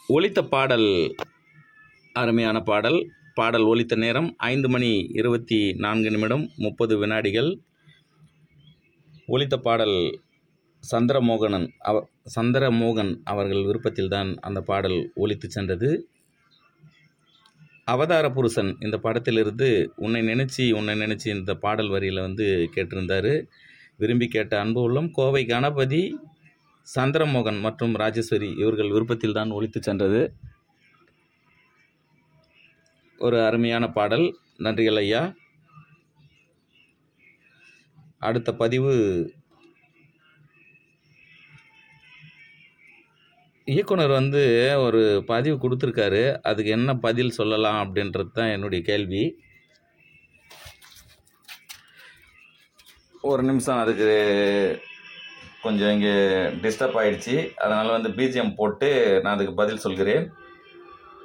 ஒலித்த பாடல் அருமையான பாடல் பாடல் ஒலித்த நேரம் ஐந்து மணி இருபத்தி நான்கு நிமிடம் முப்பது வினாடிகள் ஒலித்த பாடல் சந்திரமோகனன் அவ சந்திரமோகன் அவர்கள் விருப்பத்தில்தான் அந்த பாடல் ஒலித்து சென்றது அவதார புருஷன் இந்த படத்திலிருந்து உன்னை நினச்சி உன்னை நினச்சி இந்த பாடல் வரியில் வந்து கேட்டிருந்தார் விரும்பி கேட்ட அன்பு உள்ளம் கோவை கணபதி சந்திரமோகன் மற்றும் ராஜேஸ்வரி இவர்கள் விருப்பத்தில் தான் ஒலித்து சென்றது ஒரு அருமையான பாடல் நன்றிகள் ஐயா அடுத்த பதிவு இயக்குனர் வந்து ஒரு பதிவு கொடுத்துருக்காரு அதுக்கு என்ன பதில் சொல்லலாம் அப்படின்றது தான் என்னுடைய கேள்வி ஒரு நிமிஷம் அதுக்கு கொஞ்சம் இங்கே டிஸ்டர்ப் ஆயிடுச்சு அதனால் வந்து பிஜிஎம் போட்டு நான் அதுக்கு பதில் சொல்கிறேன்